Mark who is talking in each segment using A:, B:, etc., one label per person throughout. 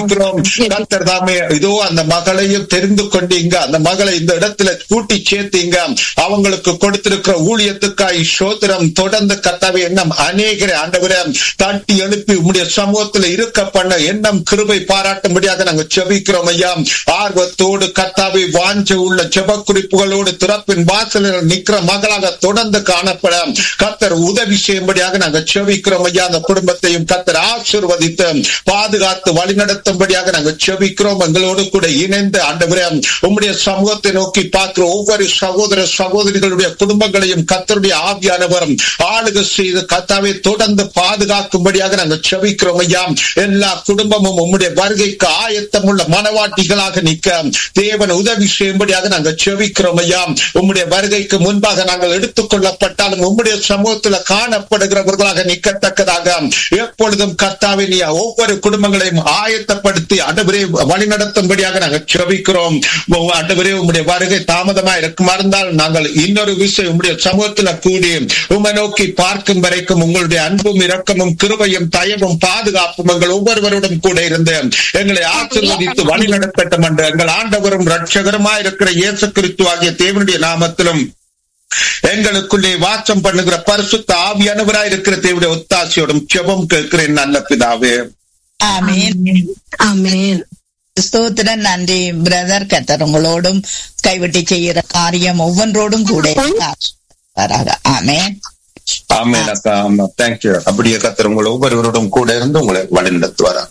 A: செபிக்கிறோம் கத்தர் தாமே இதோ அந்த மகளையும் தெரிந்து கொண்டீங்க அந்த மகளை இந்த இடத்துல கூட்டி சேர்த்தீங்க அவங்களுக்கு கொடுத்திருக்கிற ஊழியத்துக்காய் சோதரம் தொடர்ந்து கத்தாவே எண்ணம் அநேகரை ஆண்டவரே தட்டி எழுப்பி உம்முடைய சமூகத்துல இருக்க பண்ண எண்ணம் கிருபை பாராட்டும்படியாக நாங்க செபிக்கிறோம் ஐயா ஆர்வத்தோடு கத்தாவை வாஞ்ச உள்ள ஜெப குறிப்புகளோடு திறப்பின் வாசலில் நிக்கிற மகளாக தொடர்ந்து காணப்பட கத்தர் உதவி செய்யும்படியாக நாங்க செபிக்கிறோம் ஐயா அந்த குடும்பத்தையும் கத்தர் ஆசீர்வதித்து பாதுகாத்து வழிநடத்தும்படியாக நாங்க செபிக்கிறோம் எங்களோடு கூட இணைந்து ஆண்டவரே உம்முடைய சமூகத்தை நோக்கி பார்க்கிற ஒவ்வொரு சகோதர சகோதரிகளுடைய குடும்பங்களையும் கத்தருடைய ஆவியானவரும் ஆளுகை செய்து கத்தாவை தொடர்ந்து பாதுகாக்கும்படியாக நாங்கள் செபிக்கிறோம் ஐயா எல்லா குடும்பமும் உம்முடைய வருகைக்கு ஆயத்தம் உள்ள மனவாட்டிகளாக நிற்க தேவன் உதவி செய்யும்படியாக நாங்கள் செபிக்கிறோம் ஐயா உம்முடைய வருகைக்கு முன்பாக நாங்கள் எடுத்துக் கொள்ளப்பட்டாலும் உம்முடைய சமூகத்தில் காணப்படுகிறவர்களாக நிற்கத்தக்கதாக எப்பொழுதும் கர்த்தாவை நீ ஒவ்வொரு குடும்பங்களையும் ஆயத்தப்படுத்தி அண்டவரே வழிநடத்தும்படியாக நாங்கள் செபிக்கிறோம் அண்டவரே உம்முடைய வருகை தாமதமா இருக்குமா இருந்தால் நாங்கள் இன்னொரு விஷயம் உம்முடைய சமூகத்துல கூடி உம்மை நோக்கி பார்க்கும் வரைக்கும் உங்களுடைய அன்பும் இரக்கமும் கிருபையும் தயவும் பாதுகாப்பும் எங்கள் ஒவ்வொருவருடன் கூட இருந்து எங்களை ஆசீர்வதித்து வழி நடத்தட்டும் என்று எங்கள் ஆண்டவரும் ரட்சகருமாய் இருக்கிற இயேசு கிறிஸ்து ஆகிய தேவனுடைய நாமத்திலும் எங்களுக்குள்ளே வாசம் பண்ணுகிற பரிசுத்த ஆவியானவராய் இருக்கிற தேவனுடைய ஒத்தாசையோடும் ஜெபம் கேட்கிறேன் நல்ல பிதாவே
B: ஆமீன்
C: ஆமென்
B: ஸ்தோத்திரம் நன்றி பிரதர் கத்தர் உங்களோடும் கைவிட்டு செய்கிற காரியம் ஒவ்வொன்றோடும் கூட இருப்பாராக. ஆமென்
A: ஆமேன் அக்கா ஆமா தேங்க்யூ அப்படியே கத்தர் உங்கள் ஒவ்வொருவரோடும் கூட இருந்து உங்களை வழி நடத்துவாரா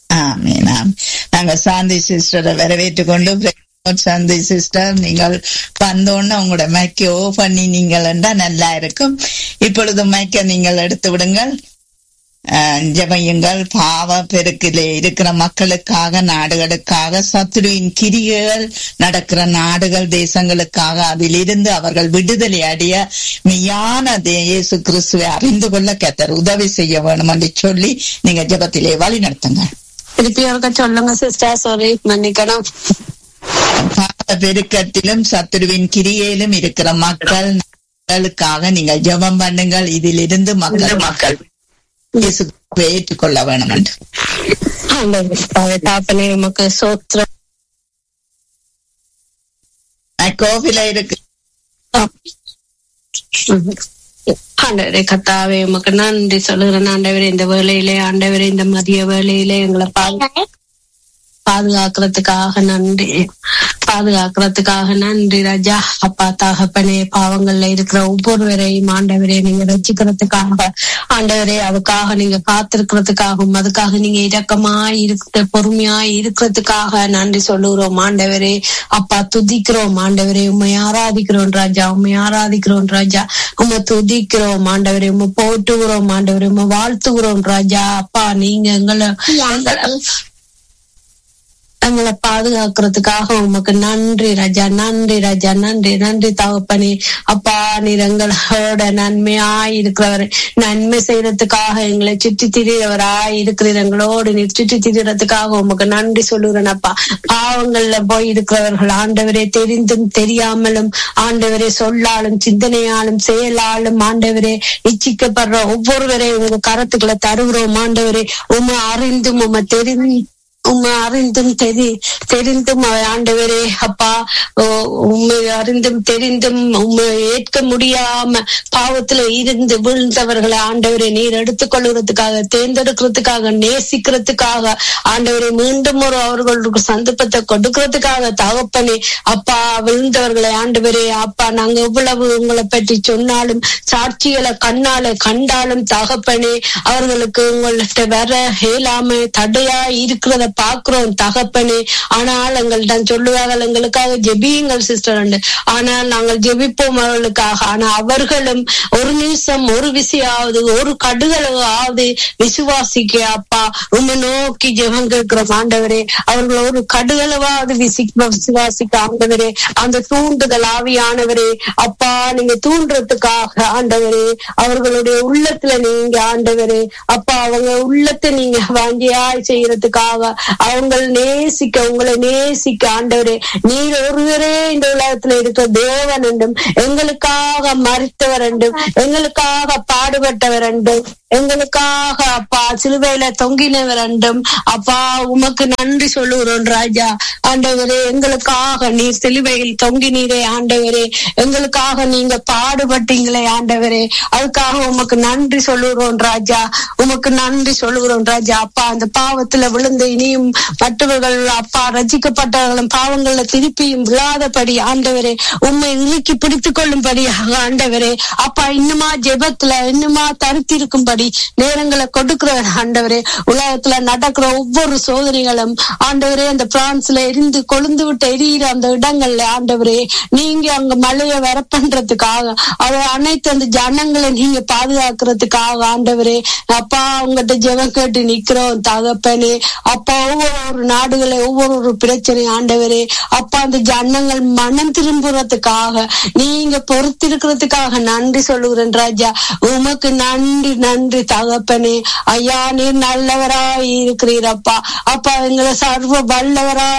B: ஆமீன் ஆம் நாங்க சாந்தி சிஸ்டரை வரவேற்றுக் கொண்டு praise God, சாந்தி சிஸ்டர் நீங்கள் வந்தோன்னு உங்களோட மைக்கை ஓ பண்ணி நீங்கள் நல்லா இருக்கும் இப்பொழுது மைக்கை நீங்கள் எடுத்து விடுங்கள் அஹ், ஜெபயுங்கள் பாவ பெருக்கிலே இருக்கிற மக்களுக்காக நாடுகளுக்காக சத்துருவின் கிரிகள் நடக்கிற நாடுகள் தேசங்களுக்காக அதிலிருந்து அவர்கள் விடுதலை அடைய மெய்யான தே- இயேசு கிறிஸ்துவை அறிந்து கொள்ள கத்தர் உதவி செய்ய வேணும் என்று சொல்லி நீங்க ஜெபத்திலே வழி நடத்துங்க
C: திருப்பி ஒருக்க சொல்லுங்க சிஸ்டர் சாரி மன்னிக்கணும்
B: பாவ பெருக்கத்திலும் சத்துருவின் கிரியையிலும் இருக்கிற மக்கள் மக்களுக்காக நீங்கள் ஜெபம் பண்ணுங்கள் இதிலிருந்து மக்கள் மக்கள் இயேசு கிறிஸ்துவை ஏற்றுக்கொள்ள வேணும் என்று
C: ஆண்டவரே, தாப்பனே உமக்கு சோத்திரம்
B: கோவில இருக்கு
C: ஆண்டவரே கத்தாவே உமக்கு நன்றி சொல்லுகிறேன் ஆண்டவரே இந்த வேலையிலே ஆண்டவரே இந்த மதிய வேலையிலே எங்களை பாது பாதுகாக்கிறதுக்காக நன்றி பாதுகாக்கிறதுக்காக நன்றி ராஜா அப்பா தகப்பனே பாவங்கள்ல இருக்கிற ஒவ்வொருவரையும் ஆண்டவரே நீங்க ரசிக்கிறதுக்காக ஆண்டவரே அதுக்காக நீங்க காத்திருக்கிறதுக்காகவும் அதுக்காக நீங்க இரக்கமாய் இருக்க பொறுமையாய் இருக்கிறதுக்காக நன்றி சொல்லுகிறோம் ஆண்டவரே அப்பா துதிக்கிறோம் ஆண்டவரே உண்மை ஆராதிக்கிறோம் ராஜா உண்மை ஆராதிக்கிறோம் ராஜா உண்மை துதிக்கிறோம் ஆண்டவரே உண்மை போட்டுகிறோம் ஆண்டவரே உண்மை வாழ்த்துகிறோம் ராஜா அப்பா நீங்க எங்களை எங்களை பாதுகாக்கிறதுக்காக உமக்கு நன்றி ராஜா நன்றி ராஜா நன்றி நன்றி தகப்பனே அப்பா நீர் எங்களோட நன்மையாய் இருக்கிறவர் நன்மை செய்யறதுக்காக எங்களை சுற்றி திரியறவராய் இருக்கிறீர் எங்களோடு நீர் சுற்றி திரியறதுக்காக உமக்கு நன்றி சொல்லுகிறேன் அப்பா பாவங்கள்ல போய் இருக்கிறவர்கள் ஆண்டவரே தெரிந்தும் தெரியாமலும் ஆண்டவரே சொல்லாலும் சிந்தனையாலும் செயலாலும் ஆண்டவரே இச்சிக்கப்படுற ஒவ்வொருவரையும் உங்க கரத்துக்களை தருகிறோம் ஆண்டவரே உமை அறிந்தும் உமை தெரிந்து உண்மை அறிந்தும் தெரி தெரிந்தும் ஆண்டவரே அப்பா ஓ, உண்மை அறிந்தும் தெரிந்தும் உண்மை ஏற்க முடியாம பாவத்துல இருந்து விழுந்தவர்களை ஆண்டவரை நீர் எடுத்துக்கொள்கிறதுக்காக தேர்ந்தெடுக்கிறதுக்காக நேசிக்கிறதுக்காக ஆண்டவரை மீண்டும் ஒரு அவர்களுக்கு சந்தர்ப்பத்தை கொடுக்கறதுக்காக தகப்பனே அப்பா விழுந்தவர்களை ஆண்டவரே அப்பா நாங்க எவ்வளவு உங்களை பற்றி சொன்னாலும் சாட்சிகளை கண்ணால கண்டாலும் தகப்பனே அவர்களுக்கு உங்கள்கிட்ட வர இயலாம தடையா இருக்கிறத பாக்குறோம் தகப்பனே ஆனால் எங்கள்கிட்ட சொல்லுவார்கள் எங்களுக்காக ஜெபியுங்கள் சிஸ்டர் ஆனால் நாங்கள் ஜெபிப்போம் அவர்களுக்காக ஆனா அவர்களும் ஒரு நிமிஷம் ஒரு விசையாவது ஒரு கடுகளவாவது விசுவாசிக்க அப்பா உண்மை நோக்கி ஜெபம் கேட்கிற ஆண்டவரே அவர்கள் ஒரு கடுகளவாவது விசி விசுவாசிக்க ஆண்டவரே அந்த தூண்டுதல் ஆவியானவரே அப்பா நீங்க தூண்டுறதுக்காக ஆண்டவரே அவர்களுடைய உள்ளத்துல நீங்க ஆண்டவரே அப்பா அவங்க உள்ளத்தை நீங்க வாஞ்சியாய் செய்யறதுக்காக அவங்க நேசிக்க உங்களை எங்களை நேசிக்க ஆண்டவரே நீர் ஒருவரே இந்த உலகத்துல இருக்கிற தேவன் என்றும் எங்களுக்காக மறித்தவர் என்றும் எங்களுக்காக பாடுபட்டவர் என்றும் எங்களுக்காக அப்பா சிலுவையில தொங்கினவர் என்றும் அப்பா உமக்கு நன்றி சொல்லுகிறோம் ராஜா ஆண்டவரே எங்களுக்காக நீர் சிலுவையில் தொங்கினீரே ஆண்டவரே எங்களுக்காக நீங்க பாடுபட்டீங்களே ஆண்டவரே அதுக்காக உமக்கு நன்றி சொல்லுகிறோம் ராஜா உமக்கு நன்றி சொல்லுகிறோம் ராஜா அப்பா அந்த பாவத்துல விழுந்து இனியும் மற்றவர்கள் அப்பா ரசிக்கப்பட்டவர்களும் பாவங்கள்ல திருப்பியும் விழாதபடி ஆண்டவரே உண்மை இறுக்கி பிடித்துக் கொள்ளும்படியாக ஆண்டவரே அப்பா இன்னுமா ஜெபத்துல இன்னுமா தருத்திருக்கும்படி நேரங்களை கொடுக்கிறவர் ஆண்டவரே உலகத்துல நடக்கிற ஒவ்வொரு சோதனைகளும் ஆண்டவரே அந்த பிரான்ஸ்ல எரிந்து கொழுந்து விட்டு எரியிற அந்த இடங்கள்ல ஆண்டவரே நீங்க அங்க மழையை வர பண்றதுக்காக அதை அனைத்து அந்த ஜனங்களை நீங்க பாதுகாக்கிறதுக்காக ஆண்டவரே அப்பா உங்ககிட்ட ஜெபம் கேட்டு நிக்கிறோம் தகப்பனே அப்பா ஒவ்வொரு நாடுகளை ஒவ்வொரு பிரச்சனை ஆண்டவரே அப்பா அந்த ஜனங்கள் மனம் திரும்புறதுக்காக நீங்க பொறுத்திருக்கிறதுக்காக நன்றி சொல்லுகிறேன் ராஜா உமக்கு நன்றி நன்றி தகப்பனே ஐயா நீர் நல்லவராய் இருக்கிறீரப்பா அப்பா எங்களை சர்வ வல்லவராய்